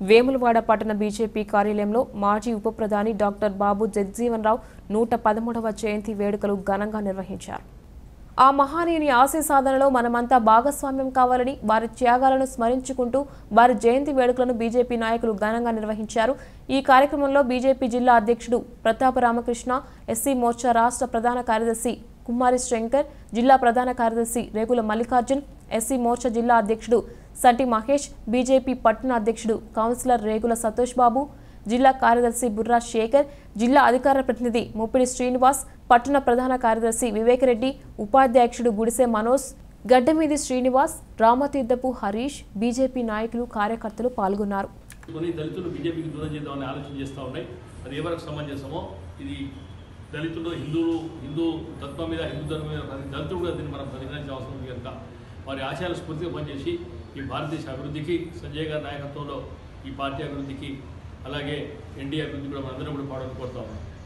వేములవాడ పట్టణ బీజేపీ కార్యాలయంలో మాజీ ఉప ప్రధాని డాక్టర్ బాబు జగజీవన్ రావు నూట పదమూడవ జయంతి వేడుకలు ఘనంగా నిర్వహించారు ఆ మహానీయుని ఆశయ సాధనలో మనమంతా భాగస్వామ్యం కావాలని వారి త్యాగాలను స్మరించుకుంటూ వారి జయంతి వేడుకలను బీజేపీ నాయకులు ఘనంగా నిర్వహించారు ఈ కార్యక్రమంలో బీజేపీ జిల్లా అధ్యక్షుడు ప్రతాప రామకృష్ణ ఎస్సీ మోర్చా రాష్ట్ర ప్రధాన కార్యదర్శి కుమారి శంకర్ జిల్లా ప్రధాన కార్యదర్శి రేగుల మల్లికార్జున్ ఎస్సీ మోర్చా జిల్లా అధ్యక్షుడు సంటి మహేష్ బీజేపీ పట్టణ అధ్యక్షుడు కౌన్సిలర్ రేగుల సంతోష్ బాబు జిల్లా కార్యదర్శి బుర్రా శేఖర్ జిల్లా అధికార ప్రతినిధి ముప్పిడి శ్రీనివాస్ పట్టణ ప్రధాన కార్యదర్శి వివేకరెడ్డి ఉపాధ్యక్షుడు గుడిసె మనోజ్ గడ్డమీది శ్రీనివాస్ రామతీర్థపు హరీష్ బీజేపీ నాయకులు కార్యకర్తలు పాల్గొన్నారు కొన్ని దళితులు బీజేపీకి దూరం చేద్దామని ఆలోచన చేస్తూ ఉన్నాయి అది ఎవరికి సమంజసమో ఇది దళితులు హిందువులు హిందూ తత్వం మీద హిందూ ధర్మం మీద ప్రతి దళితులు కూడా దీన్ని మనం పరిగణించే అవసరం ఉంది కనుక వారి ఆశయాలు స్ఫూర్తిగా పనిచేసి ఈ భారతదేశ అభివృద్ధికి సంజయ్ గారి నాయకత్వంలో ఈ పార్టీ అభివృద్ధికి అలాగే ఎన్డీఏ అభివృద్ధి కూడా మనందరం కూడా పాడని కోరుతా ఉన్నాం